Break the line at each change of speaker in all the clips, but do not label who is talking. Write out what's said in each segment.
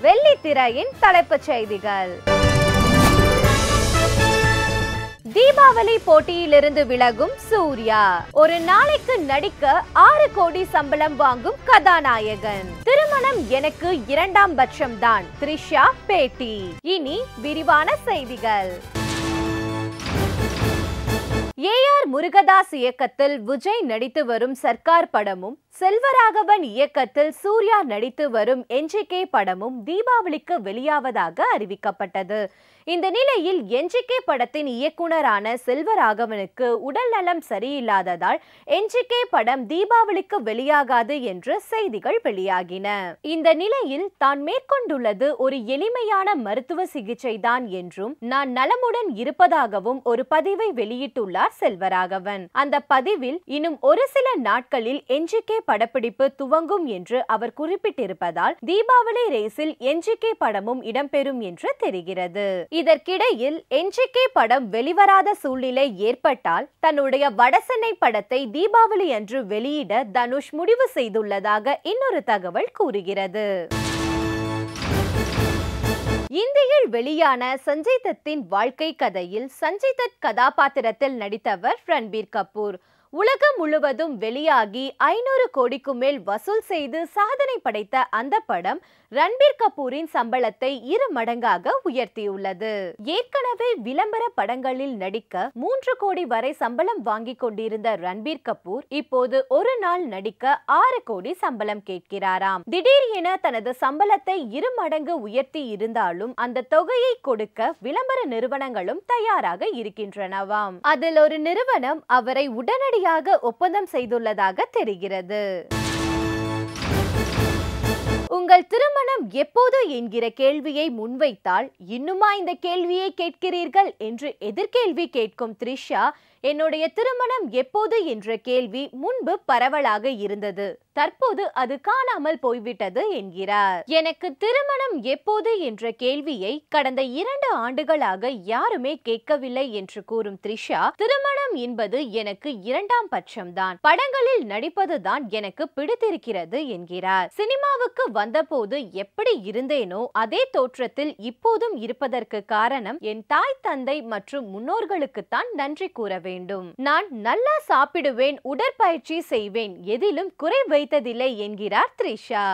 வெள்ளித்திரையின் தலைப்புச் செய்திகள் தீபாவளி போட்டியிலிருந்து விலகும் சூர்யா ஒரு நாளைக்கு நடிக்க ஆறு கோடி சம்பளம் வாங்கும் கதாநாயகன் திருமணம் எனக்கு இரண்டாம் பட்சம் தான் த்ரிஷா பேட்டி இனி விரிவான செய்திகள் ஏஆர் முருகதாஸ் இயக்கத்தில் விஜய் நடித்து வரும் சர்க்கார் படமும் செல்வராகவன் இயக்கத்தில் சூர்யா நடித்து வரும் என்ஜிகே படமும் தீபாவளிக்கு வெளியாவதாக அறிவிக்கப்பட்டது இந்த நிலையில் என்ஜிகே படத்தின் இயக்குனரான செல்வராகவனுக்கு உடல் நலம் சரியில்லாததால் என்ஜிகே படம் தீபாவளிக்கு வெளியாகாது என்று செய்திகள் வெளியாகின இந்த நிலையில் தான் மேற்கொண்டுள்ளது ஒரு எளிமையான மருத்துவ சிகிச்சை தான் என்றும் நான் நலமுடன் இருப்பதாகவும் ஒரு பதிவை வெளியிட்டுள்ளார் செல்வராகவன் அந்த பதிவில் இன்னும் ஒரு சில நாட்களில் என்ஜிகே படப்பிடிப்பு துவங்கும் என்று அவர் குறிப்பிட்டிருப்பதால் தீபாவளி ரேஸில் என்ஜிகே படமும் இடம்பெறும் என்று தெரிகிறது இதற்கிடையில் என்ஜிகே படம் வெளிவராத சூழ்நிலை ஏற்பட்டால் தன்னுடைய வடசென்னை படத்தை தீபாவளி அன்று வெளியிட தனுஷ் முடிவு செய்துள்ளதாக இன்னொரு தகவல் கூறுகிறது இந்தியில் வெளியான சஞ்சய் தத்தின் வாழ்க்கை கதையில் சஞ்சய் தத் கதாபாத்திரத்தில் நடித்தவர் ரன்பீர் கபூர் உலகம் முழுவதும் வெளியாகி ஐநூறு கோடிக்கு மேல் வசூல் செய்து சாதனை படைத்த அந்த படம் ரன்பீர் கபூரின் சம்பளத்தை இரு மடங்காக உயர்த்தியுள்ளது ஏற்கனவே விளம்பர படங்களில் நடிக்க மூன்று கோடி வரை சம்பளம் வாங்கிக் கொண்டிருந்த ரன்பீர் கபூர் இப்போது ஒரு நாள் நடிக்க ஆறு கோடி சம்பளம் கேட்கிறாராம் திடீர் என தனது சம்பளத்தை இரு மடங்கு உயர்த்தி இருந்தாலும் அந்த தொகையை கொடுக்க விளம்பர நிறுவனங்களும் தயாராக இருக்கின்றனவாம் அதில் ஒரு நிறுவனம் அவரை உடனடியாக ஒப்பந்தம் செய்துள்ளதாக தெரிகிறது உங்கள் திருமணம் எப்போது என்கிற கேள்வியை முன்வைத்தால் இன்னுமா இந்த கேள்வியை கேட்கிறீர்கள் என்று எதிர்கேள்வி கேட்கும் த்ரிஷா என்னுடைய திருமணம் எப்போது என்ற கேள்வி முன்பு பரவலாக இருந்தது தற்போது அது காணாமல் போய்விட்டது என்கிறார் எனக்கு திருமணம் எப்போது என்ற கேள்வியை கடந்த இரண்டு ஆண்டுகளாக யாருமே கேட்கவில்லை என்று கூறும் த்ரிஷா திருமணம் என்பது எனக்கு இரண்டாம் பட்சம்தான் படங்களில் நடிப்பதுதான் எனக்கு பிடித்திருக்கிறது என்கிறார் சினிமாவுக்கு வந்தபோது எப்படி இருந்தேனோ அதே தோற்றத்தில் இப்போதும் இருப்பதற்கு காரணம் என் தாய் தந்தை மற்றும் முன்னோர்களுக்குத்தான் நன்றி கூற வேண்டும் நான் நல்லா சாப்பிடுவேன் உடற்பயிற்சி செய்வேன் எதிலும் குறை வைத்ததில்லை என்கிறார் த்ரிஷா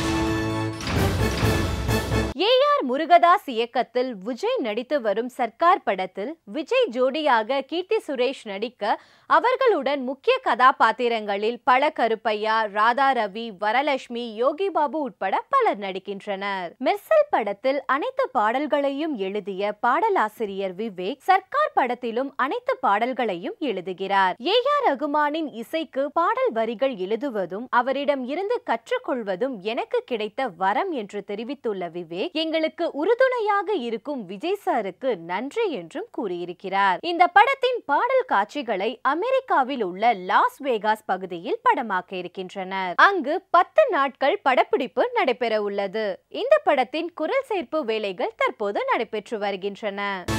ஏஆர் முருகதாஸ் இயக்கத்தில் விஜய் நடித்து வரும் சர்க்கார் படத்தில் விஜய் ஜோடியாக கீர்த்தி சுரேஷ் நடிக்க அவர்களுடன் முக்கிய கதாபாத்திரங்களில் பல கருப்பையா ராதா ரவி வரலட்சுமி யோகி பாபு உட்பட பலர் நடிக்கின்றனர் மெர்சல் படத்தில் அனைத்து பாடல்களையும் எழுதிய பாடலாசிரியர் விவேக் சர்க்கார் படத்திலும் அனைத்து பாடல்களையும் எழுதுகிறார் ஏ ஆர் ரகுமானின் இசைக்கு பாடல் வரிகள் எழுதுவதும் அவரிடம் இருந்து கற்றுக்கொள்வதும் எனக்கு கிடைத்த வரம் என்று தெரிவித்துள்ள விவேக் எங்களுக்கு உறுதுணையாக இருக்கும் விஜய் சாருக்கு நன்றி என்றும் கூறியிருக்கிறார் இந்த படத்தின் பாடல் காட்சிகளை அமெரிக்காவில் உள்ள லாஸ் வேகாஸ் பகுதியில் படமாக்க இருக்கின்றனர் அங்கு பத்து நாட்கள் படப்பிடிப்பு நடைபெற உள்ளது இந்த படத்தின் குரல் சேர்ப்பு வேலைகள் தற்போது நடைபெற்று வருகின்றன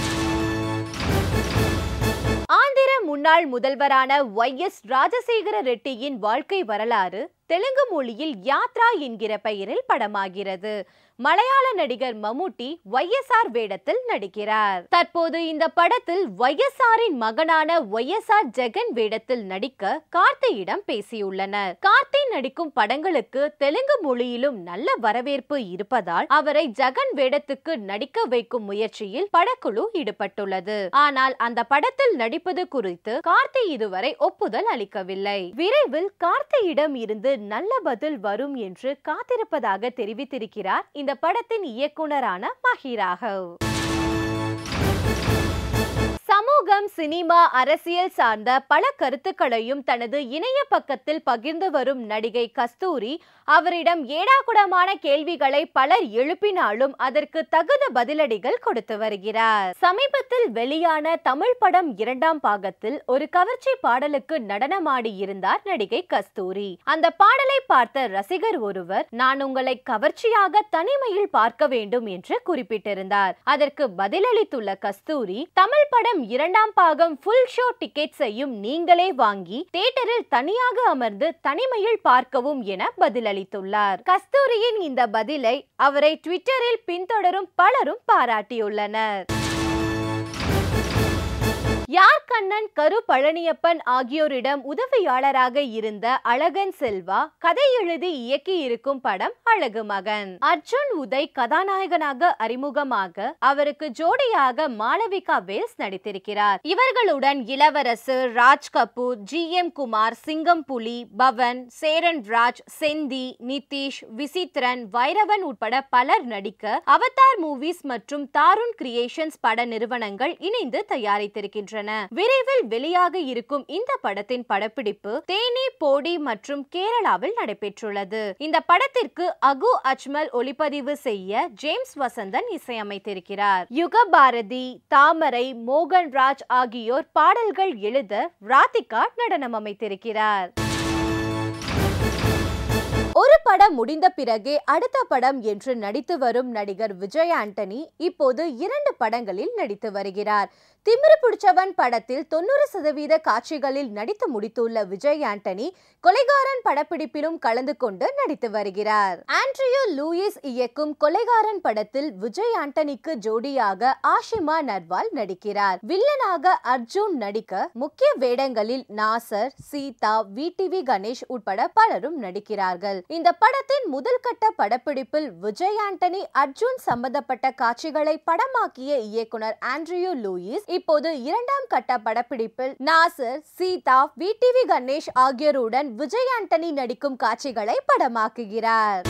ஆந்திர முன்னாள் முதல்வரான ஒய் எஸ் ராஜசேகர ரெட்டியின் வாழ்க்கை வரலாறு தெலுங்கு மொழியில் யாத்ரா என்கிற பெயரில் படமாகிறது மலையாள நடிகர் மம்முட்டி ஒய்எஸ்ஆர் வேடத்தில் நடிக்கிறார் தற்போது இந்த படத்தில் ஒய்எஸ்ஆரின் மகனான ஒய்எஸ்ஆர் ஜெகன் வேடத்தில் நடிக்க கார்த்தியிடம் பேசியுள்ளனர் கார்த்தி நடிக்கும் படங்களுக்கு தெலுங்கு மொழியிலும் நல்ல வரவேற்பு இருப்பதால் அவரை ஜெகன் வேடத்துக்கு நடிக்க வைக்கும் முயற்சியில் படக்குழு ஈடுபட்டுள்ளது ஆனால் அந்த படத்தில் நடிப்பது குறித்து கார்த்தி இதுவரை ஒப்புதல் அளிக்கவில்லை விரைவில் கார்த்தியிடம் இருந்து நல்ல பதில் வரும் என்று காத்திருப்பதாக தெரிவித்திருக்கிறார் இந்த படத்தின் இயக்குனரான மஹிராகவ் சமூகம் சினிமா அரசியல் சார்ந்த பல கருத்துக்களையும் தனது இணைய பக்கத்தில் பகிர்ந்து வரும் நடிகை கஸ்தூரி அவரிடம் ஏடாகுடமான கேள்விகளை பலர் எழுப்பினாலும் அதற்கு தகுந்த பதிலடிகள் கொடுத்து வருகிறார் சமீபத்தில் வெளியான தமிழ் படம் இரண்டாம் பாகத்தில் ஒரு கவர்ச்சி பாடலுக்கு நடனமாடி இருந்தார் நடிகை கஸ்தூரி அந்த பாடலை பார்த்த ரசிகர் ஒருவர் நான் உங்களை கவர்ச்சியாக தனிமையில் பார்க்க வேண்டும் என்று குறிப்பிட்டிருந்தார் அதற்கு பதிலளித்துள்ள கஸ்தூரி தமிழ் படம் படம் இரண்டாம் பாகம் ஃபுல் ஷோ டிக்கெட்ஸையும் நீங்களே வாங்கி தியேட்டரில் தனியாக அமர்ந்து தனிமையில் பார்க்கவும் என பதிலளித்துள்ளார் கஸ்தூரியின் இந்த பதிலை அவரை ட்விட்டரில் பின்தொடரும் பலரும் பாராட்டியுள்ளனர் யார் கண்ணன் கரு பழனியப்பன் ஆகியோரிடம் உதவியாளராக இருந்த அழகன் செல்வா கதை எழுதி இயக்கி இருக்கும் படம் அழகு மகன் அர்ஜுன் உதய் கதாநாயகனாக அறிமுகமாக அவருக்கு ஜோடியாக மாளவிகா வேல்ஸ் நடித்திருக்கிறார் இவர்களுடன் இளவரசு ராஜ் கபூர் ஜி எம் குமார் சிங்கம் புலி பவன் சேரன் ராஜ் செந்தி நிதிஷ் விசித்ரன் வைரவன் உட்பட பலர் நடிக்க அவதார் மூவிஸ் மற்றும் தாருண் கிரியேஷன்ஸ் பட நிறுவனங்கள் இணைந்து தயாரித்திருக்கின்றன விரைவில் வெளியாக இருக்கும் இந்த படத்தின் படப்பிடிப்பு தேனி போடி மற்றும் கேரளாவில் நடைபெற்றுள்ளது இந்த படத்திற்கு அகு அஜ்மல் ஒளிப்பதிவு செய்ய ஜேம்ஸ் வசந்தன் இசையமைத்திருக்கிறார் யுக பாரதி தாமரை மோகன்ராஜ் ஆகியோர் பாடல்கள் எழுத ராதிகா நடனம் அமைத்திருக்கிறார் ஒரு படம் முடிந்த பிறகே அடுத்த படம் என்று நடித்து வரும் நடிகர் விஜய் ஆண்டனி இப்போது இரண்டு படங்களில் நடித்து வருகிறார் திமிரு பிடிச்சவன் படத்தில் தொண்ணூறு சதவீத காட்சிகளில் நடித்து முடித்துள்ள விஜய் ஆண்டனி கொலைகாரன் படப்பிடிப்பிலும் கலந்து கொண்டு நடித்து வருகிறார் ஆண்ட்ரியோ லூயிஸ் இயக்கும் கொலைகாரன் படத்தில் விஜய் ஆண்டனிக்கு ஜோடியாக ஆஷிமா நர்வால் நடிக்கிறார் வில்லனாக அர்ஜுன் நடிக்க முக்கிய வேடங்களில் நாசர் சீதா விடிவி கணேஷ் உட்பட பலரும் நடிக்கிறார்கள் இந்த படத்தின் முதல் கட்ட படப்பிடிப்பில் விஜய் ஆண்டனி அர்ஜுன் சம்பந்தப்பட்ட காட்சிகளை படமாக்கிய இயக்குனர் ஆண்ட்ரியோ லூயிஸ் இப்போது இரண்டாம் கட்ட படப்பிடிப்பில் நாசர் சீதா விடிவி கணேஷ் ஆகியோருடன் விஜய் ஆண்டனி நடிக்கும் காட்சிகளை படமாக்குகிறார்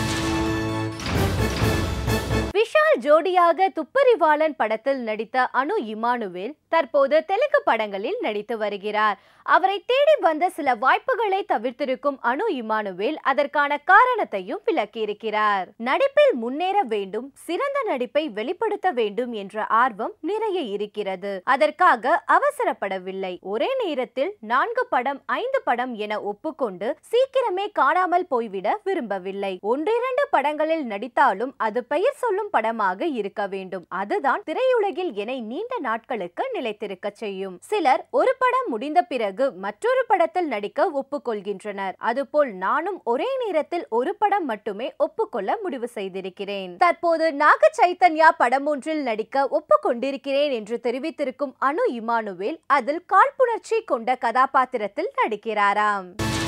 விஷால் ஜோடியாக துப்பறிவாளன் படத்தில் நடித்த அனு இமானுவேல் தற்போது தெலுங்கு படங்களில் நடித்து வருகிறார் அவரை தேடி வந்த சில வாய்ப்புகளை தவிர்த்திருக்கும் அனு இமானுவேல் அதற்கான காரணத்தையும் விளக்கியிருக்கிறார் நடிப்பில் முன்னேற வேண்டும் சிறந்த நடிப்பை வெளிப்படுத்த வேண்டும் என்ற ஆர்வம் நிறைய இருக்கிறது அதற்காக அவசரப்படவில்லை ஒரே நேரத்தில் நான்கு படம் ஐந்து படம் என ஒப்புக்கொண்டு சீக்கிரமே காணாமல் போய்விட விரும்பவில்லை ஒன்றிரண்டு படங்களில் நடித்தாலும் அது பெயர் சொல்லும் படமாக இருக்க வேண்டும் அதுதான் திரையுலகில் என்னை நீண்ட நாட்களுக்கு நிலைத்திருக்க செய்யும் சிலர் ஒரு படம் முடிந்த பிறகு மற்றொரு படத்தில் நடிக்க ஒப்புக்கொள்கின்றனர் அதுபோல் நானும் ஒரே நேரத்தில் ஒரு படம் மட்டுமே ஒப்புக்கொள்ள முடிவு செய்திருக்கிறேன் தற்போது நாக சைத்தன்யா படம் ஒன்றில் நடிக்க ஒப்புக்கொண்டிருக்கிறேன் என்று தெரிவித்திருக்கும் அனு இமானுவேல் அதில் காழ்ப்புணர்ச்சி கொண்ட கதாபாத்திரத்தில் நடிக்கிறாராம்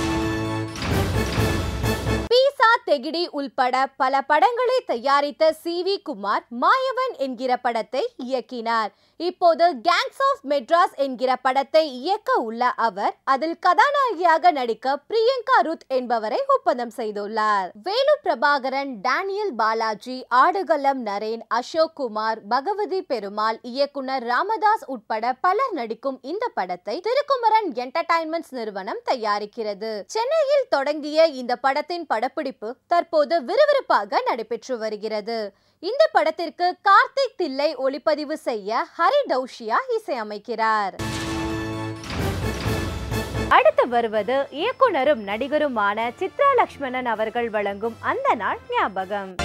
பீசா தெகிடி உள்பட பல படங்களை தயாரித்த சி வி குமார் மாயவன் என்கிற படத்தை இயக்கினார் இப்போது கேங்ஸ் ஆஃப் மெட்ராஸ் என்கிற படத்தை இயக்க உள்ள அவர் அதில் கதாநாயகியாக நடிக்க பிரியங்கா ருத் என்பவரை ஒப்பந்தம் செய்துள்ளார் வேலு பிரபாகரன் டேனியல் பாலாஜி ஆடுகளம் நரேன் அசோக் குமார் பகவதி பெருமாள் இயக்குனர் ராமதாஸ் உட்பட பலர் நடிக்கும் இந்த படத்தை திருக்குமரன் என்டர்டைன்மெண்ட்ஸ் நிறுவனம் தயாரிக்கிறது சென்னையில் தொடங்கிய இந்த படத்தின் படப்பிடிப்பு தற்போது விறுவிறுப்பாக நடைபெற்று வருகிறது இந்த படத்திற்கு கார்த்திக் தில்லை ஒளிப்பதிவு செய்ய ஹரி டௌஷியா இசையமைக்கிறார் அடுத்து வருவது இயக்குனரும் நடிகருமான சித்ரா லக்ஷ்மணன் அவர்கள் வழங்கும் அந்த நாள் ஞாபகம்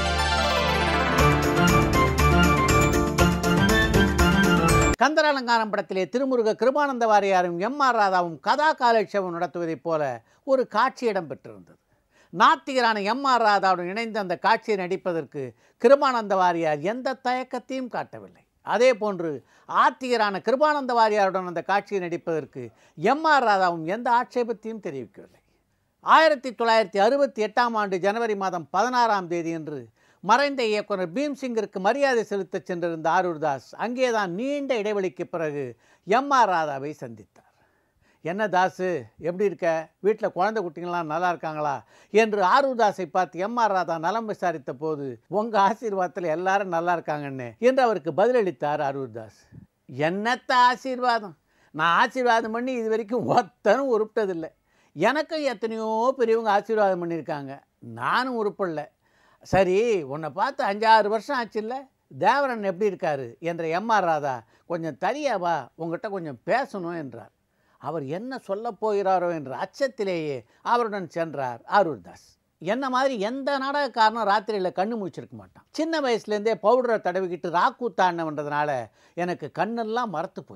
கந்தராலங்காரம் படத்திலே திருமுருக கிருபானந்த வாரியாரும் எம் ஆர் ராதாவும் கதா காலட்சேபம் நடத்துவதைப் போல ஒரு காட்சி இடம்பெற்றிருந்தது நாத்திகரான எம் ஆர் ராதாவுடன் இணைந்து அந்த காட்சியை நடிப்பதற்கு கிருபானந்த வாரியார் எந்த தயக்கத்தையும் காட்டவில்லை அதே போன்று ஆத்திகரான கிருபானந்த வாரியாருடன் அந்த காட்சியை நடிப்பதற்கு எம் ஆர் ராதாவும் எந்த ஆட்சேபத்தையும் தெரிவிக்கவில்லை ஆயிரத்தி தொள்ளாயிரத்தி அறுபத்தி எட்டாம் ஆண்டு ஜனவரி மாதம் பதினாறாம் தேதியன்று மறைந்த இயக்குனர் பீம்சிங்கிற்கு மரியாதை செலுத்தச் சென்றிருந்த ஆரூர்தாஸ் அங்கேதான் நீண்ட இடைவெளிக்கு பிறகு எம் ஆர் ராதாவை சந்தித்தார் என்ன தாசு எப்படி இருக்க வீட்டில் குழந்தை குட்டிங்களாம் நல்லா இருக்காங்களா என்று ஆரூர்தாஸை பார்த்து எம் ஆர் ராதா நலம் விசாரித்த போது உங்கள் ஆசீர்வாதத்தில் எல்லாரும் நல்லா இருக்காங்கன்னு என்று அவருக்கு பதிலளித்தார் ஆரூர்தாஸ் என்னத்த ஆசீர்வாதம் நான் ஆசீர்வாதம் பண்ணி இது வரைக்கும் ஒத்தனும் உருப்பிட்டதில்லை எனக்கும் எத்தனையோ பெரியவங்க ஆசீர்வாதம் பண்ணியிருக்காங்க நானும் உருப்படல சரி உன்னை பார்த்து அஞ்சாறு வருஷம் ஆச்சுல்ல தேவரன் எப்படி இருக்காரு என்ற எம்ஆர் ராதா கொஞ்சம் தனியா வா உங்ககிட்ட கொஞ்சம் பேசணும் என்றார் அவர் என்ன சொல்லப் போகிறாரோ என்ற அச்சத்திலேயே அவருடன் சென்றார் ஆரூர்தாஸ் என்ன மாதிரி எந்த நாடகக்காரனும் ராத்திரியில் கண்ணு முழிச்சிருக்க மாட்டான் சின்ன வயசுலேருந்தே பவுடரை தடவிக்கிட்டு ராக்கூத்தாண்டவன்றதுனால எனக்கு கண்ணெல்லாம் மறத்து போச்சு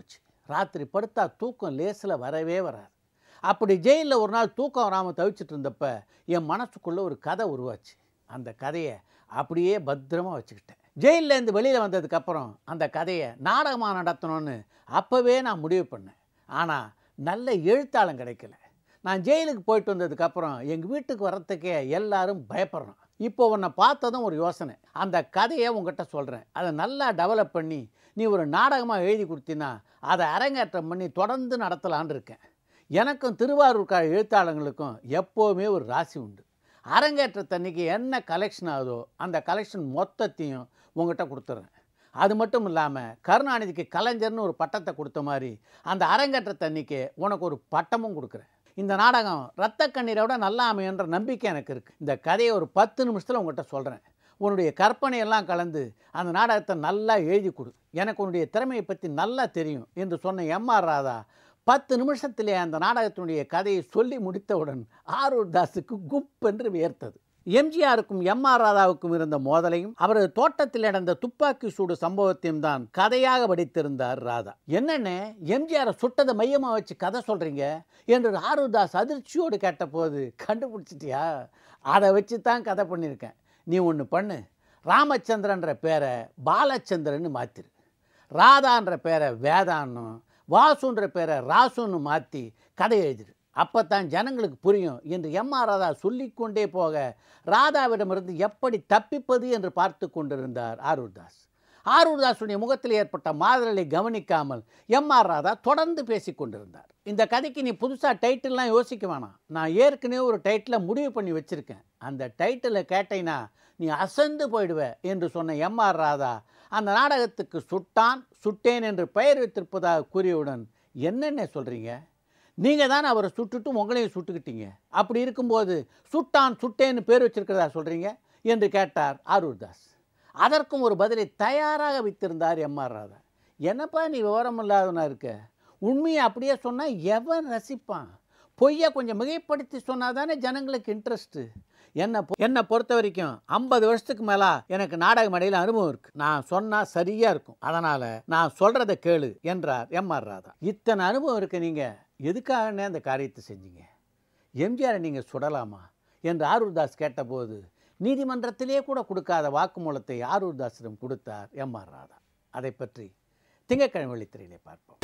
ராத்திரி படுத்தா தூக்கம் லேசில் வரவே வராது அப்படி ஜெயிலில் ஒரு நாள் தூக்கம் வராமல் தவிச்சிட்டு இருந்தப்ப என் மனசுக்குள்ளே ஒரு கதை உருவாச்சு அந்த கதையை அப்படியே பத்திரமா வச்சுக்கிட்டேன் ஜெயிலேருந்து வெளியில் வந்ததுக்கப்புறம் அந்த கதையை நாடகமாக நடத்தணும்னு அப்போவே நான் முடிவு பண்ணேன் ஆனால் நல்ல எழுத்தாளம் கிடைக்கல நான் ஜெயிலுக்கு போயிட்டு வந்ததுக்கப்புறம் எங்கள் வீட்டுக்கு வர்றதுக்கே எல்லாரும் பயப்படுறோம் இப்போ உன்னை பார்த்ததும் ஒரு யோசனை அந்த கதையை உங்ககிட்ட சொல்கிறேன் அதை நல்லா டெவலப் பண்ணி நீ ஒரு நாடகமாக எழுதி கொடுத்தீன்னா அதை அரங்கேற்றம் பண்ணி தொடர்ந்து நடத்தலான்னு இருக்கேன் எனக்கும் திருவாரூர்கார் எழுத்தாளர்களுக்கும் எப்போவுமே ஒரு ராசி உண்டு அரங்கேற்றத்தன்னைக்கு என்ன கலெக்ஷன் ஆகுதோ அந்த கலெக்ஷன் மொத்தத்தையும் உங்ககிட்ட கொடுத்துட்றேன் அது மட்டும் இல்லாமல் கருணாநிதிக்கு கலைஞர்னு ஒரு பட்டத்தை கொடுத்த மாதிரி அந்த அரங்கேற்றத்தன்னைக்கு உனக்கு ஒரு பட்டமும் கொடுக்குறேன் இந்த நாடகம் ரத்த கண்ணீரோட நல்லா அமையன்ற நம்பிக்கை எனக்கு இருக்குது இந்த கதையை ஒரு பத்து நிமிஷத்தில் உங்கள்கிட்ட சொல்கிறேன் உன்னுடைய கற்பனையெல்லாம் கலந்து அந்த நாடகத்தை நல்லா எழுதி கொடு எனக்கு உன்னுடைய திறமையை பற்றி நல்லா தெரியும் என்று சொன்ன எம்ஆர் ராதா பத்து நிமிஷத்திலே அந்த நாடகத்தினுடைய கதையை சொல்லி முடித்தவுடன் ஆரூர் தாஸுக்கு குப் என்று வியர்த்தது எம்ஜிஆருக்கும் எம் ஆர் ராதாவுக்கும் இருந்த மோதலையும் அவரது தோட்டத்தில் நடந்த துப்பாக்கி சூடு சம்பவத்தையும் தான் கதையாக வடித்திருந்தார் ராதா என்னென்ன எம்ஜிஆரை சுட்டதை மையமாக வச்சு கதை சொல்கிறீங்க என்று ஆரூர் தாஸ் அதிர்ச்சியோடு கேட்டபோது கண்டுபிடிச்சிட்டியா அதை வச்சு தான் கதை பண்ணியிருக்கேன் நீ ஒன்று பண்ணு ராமச்சந்திரன்ற பேரை பாலச்சந்திரன்னு மாற்றிரு ராதான்ற பேரை வேதான்னும் வாசுன்ற பேரை ராசுன்னு மாற்றி கதை எழுதிரு அப்போ தான் ஜனங்களுக்கு புரியும் என்று எம் ஆர் ராதா சொல்லிக்கொண்டே போக ராதாவிடமிருந்து எப்படி தப்பிப்பது என்று பார்த்து கொண்டிருந்தார் ஆரூர்தாஸ் ஆரூர்தாஸுடைய முகத்தில் ஏற்பட்ட மாதலை கவனிக்காமல் எம் ஆர் ராதா தொடர்ந்து பேசிக் கொண்டிருந்தார் இந்த கதைக்கு நீ புதுசாக டைட்டில்லாம் யோசிக்க வேணாம் நான் ஏற்கனவே ஒரு டைட்டிலை முடிவு பண்ணி வச்சுருக்கேன் அந்த டைட்டிலை கேட்டீங்கன்னா நீ அசந்து போயிடுவ என்று சொன்ன எம் ஆர் ராதா அந்த நாடகத்துக்கு சுட்டான் சுட்டேன் என்று பெயர் வைத்திருப்பதாக கூறியவுடன் என்னென்ன சொல்கிறீங்க நீங்கள் தானே அவரை சுட்டுட்டு உங்களையும் சுட்டுக்கிட்டீங்க அப்படி இருக்கும்போது சுட்டான் சுட்டேன்னு பேர் வச்சிருக்கிறதா சொல்கிறீங்க என்று கேட்டார் ஆரூர்தாஸ் அதற்கும் ஒரு பதிலை தயாராக வைத்திருந்தார் எம்ஆர் ராதா என்னப்பா நீ விவரம் இல்லாதவனா இருக்க உண்மையை அப்படியே சொன்னால் எவன் ரசிப்பான் பொய்யை கொஞ்சம் மிகைப்படுத்தி சொன்னால் தானே ஜனங்களுக்கு இன்ட்ரெஸ்ட்டு என்னை பொ- என்னை பொறுத்த வரைக்கும் ஐம்பது வருஷத்துக்கு மேலா எனக்கு நாடக மேடையில் அனுபவம் இருக்கு நான் சொன்னால் சரியா இருக்கும் அதனால நான் சொல்றதை கேளு என்றார் எம் ஆர் ராதா இத்தனை அனுபவம் இருக்கு நீங்க எதுக்காகனே அந்த காரியத்தை செஞ்சீங்க எம்ஜிஆரை நீங்கள் சுடலாமா என்று ஆரூர்தாஸ் கேட்டபோது நீதிமன்றத்திலே கூட கொடுக்காத வாக்குமூலத்தை ஆரூர்தாஸிடம் கொடுத்தார் எம் ஆர் ராதா அதை பற்றி திங்கட்கிழமை வெளித்திரையிலே பார்ப்போம்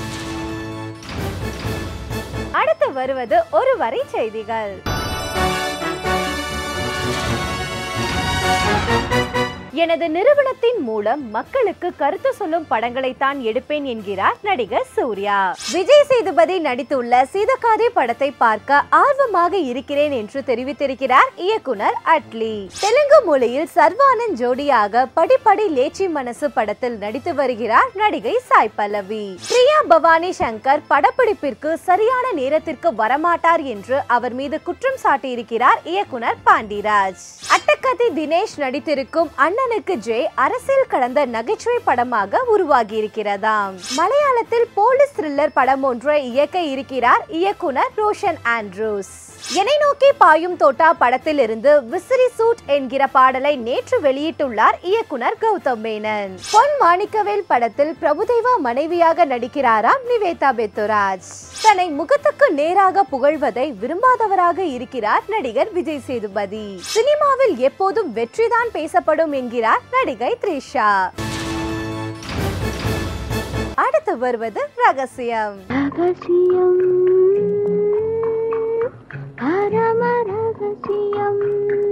அடுத்து வருவது ஒரு வரி செய்திகள் எனது நிறுவனத்தின் மூலம் மக்களுக்கு கருத்து சொல்லும் படங்களை தான் எடுப்பேன் என்கிறார் நடிகர் சூர்யா விஜய் சேதுபதி நடித்துள்ள சீதக்காதே படத்தை பார்க்க ஆர்வமாக இருக்கிறேன் என்று தெரிவித்திருக்கிறார் இயக்குனர் அட்லி தெலுங்கு மொழியில் சர்வானந்த் ஜோடியாக படிப்படி லேச்சி மனசு படத்தில் நடித்து வருகிறார் நடிகை சாய் பல்லவி பிரியா பவானி சங்கர் படப்பிடிப்பிற்கு சரியான நேரத்திற்கு வரமாட்டார் என்று அவர் மீது குற்றம் சாட்டியிருக்கிறார் இயக்குனர் பாண்டிராஜ் அட்டக்கதி தினேஷ் நடித்திருக்கும் அண்ணனுக்கு ஜெய் அரசியல் கடந்த நகைச்சுவை படமாக உருவாகி இருக்கிறதாம் மலையாளத்தில் போலீஸ் த்ரில்லர் படம் ஒன்றை இயக்க இருக்கிறார் இயக்குனர் ரோஷன் ஆண்ட்ரூஸ் என்னை நோக்கி பாயும் தோட்டா படத்தில் இருந்து விசிறி சூட் என்கிற பாடலை நேற்று வெளியிட்டுள்ளார் இயக்குனர் கௌதம் மேனன் பொன் மாணிக்கவேல் படத்தில் பிரபுதேவா மனைவியாக நடிக்கிறாராம் நிவேதா பெத்துராஜ் தன்னை முகத்துக்கு நேராக புகழ்வதை விரும்பாதவராக இருக்கிறார் நடிகர் விஜய் சேதுபதி சினிமாவில் எப்போதும் வெற்றிதான் பேசப்படும் என்கிறார் நடிகை த்ரிஷா அடுத்து வருவது ரகசியம்
ரகசியம் பரம ரகசியம்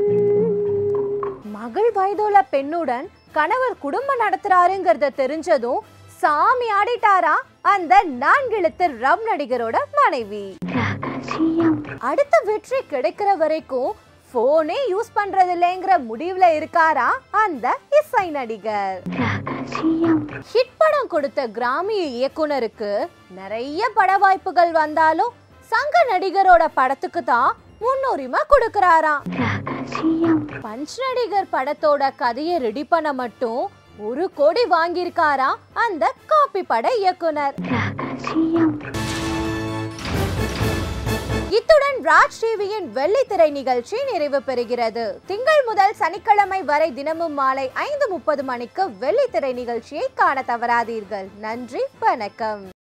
மகள் வயதுள்ள பெண்ணுடன் கணவர் குடும்பம் நடத்துறாருங்கிறத தெரிஞ்சதும் சாமி ஆடிட்டாரா அந்த நான்கெழுத்து ரவ் நடிகரோட மனைவி
ரகசியம்
அடுத்த வெற்றி கிடைக்கிற வரைக்கும் போனே யூஸ் பண்றது இல்லைங்கிற முடிவுல இருக்காரா அந்த இசை நடிகர்
ரகசியம்
ஹிட் படம் கொடுத்த கிராமிய இயக்குனருக்கு நிறைய பட வாய்ப்புகள் வந்தாலும் சங்க நடிகரோட படத்துக்கு தான் முன்னுரிமை கொடுக்கறாராம்
ரகசியம்
பஞ்ச் நடிகர் படத்தோட கதையை ரெடி பண்ண மட்டும் ஒரு கோடி வாங்கியிருக்காரா அந்த காப்பி பட இயக்குனர்
ரகசியம்
இத்துடன் ராஜ் டிவியின் வெள்ளித்திரை நிகழ்ச்சி நிறைவு பெறுகிறது திங்கள் முதல் சனிக்கிழமை வரை தினமும் மாலை ஐந்து முப்பது மணிக்கு வெள்ளித்திரை நிகழ்ச்சியை காண தவறாதீர்கள் நன்றி வணக்கம்